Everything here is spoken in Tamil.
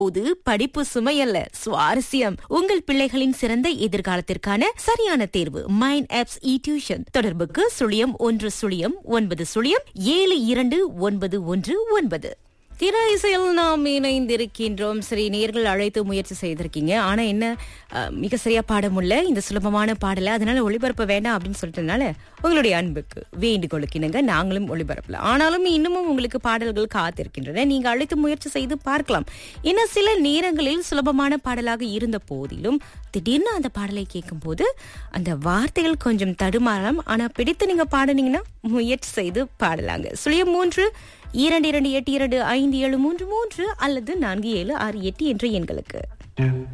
போது படிப்பு சுமையல்ல சுவாரஸ்யம் உங்கள் பிள்ளைகளின் சிறந்த எதிர்காலத்திற்கான சரியான தேர்வு மைண்ட் ஆப்ஸ் இ டியூஷன் தொடர்புக்கு சுழியம் ஒன்று சுழியம் ஒன்பது சுழியம் ஏழு இரண்டு ஒன்பது ஒன்று ஒன்பது திர இசையில் நாம் இணைந்திருக்கின்றோம் சரி நேர்கள் அழைத்து முயற்சி செய்திருக்கீங்க ஆனா என்ன அஹ், மிக சரியா பாட முடியல இந்த சுலபமான பாடல அதனால ஒளிபரப்ப வேண்டாம் அப்படின்னு சொல்லிட்டதுனால உங்களுடைய அன்புக்கு வேண்டுகோளுக்கு இணங்க நாங்களும் ஒளிபரப்பல ஆனாலும் இன்னமும் உங்களுக்கு பாடல்கள் காத்திருக்கின்றன நீங்க அழைத்து முயற்சி செய்து பார்க்கலாம் இன்னும் சில நேரங்களில் சுலபமான பாடலாக இருந்த போதிலும் திடீர்னு அந்த பாடலை கேட்கும் போது அந்த வார்த்தைகள் கொஞ்சம் தடுமாறலாம் ஆனா பிடித்து நீங்க பாடுனீங்கன்னா முயற்சி செய்து பாடலாங்க சுழியம் மூன்று இரண்டு இரண்டு எட்டு இரண்டு ஐந்து ஏழு மூன்று மூன்று அல்லது நான்கு ஏழு ஆறு எட்டு என்ற எண்களுக்கு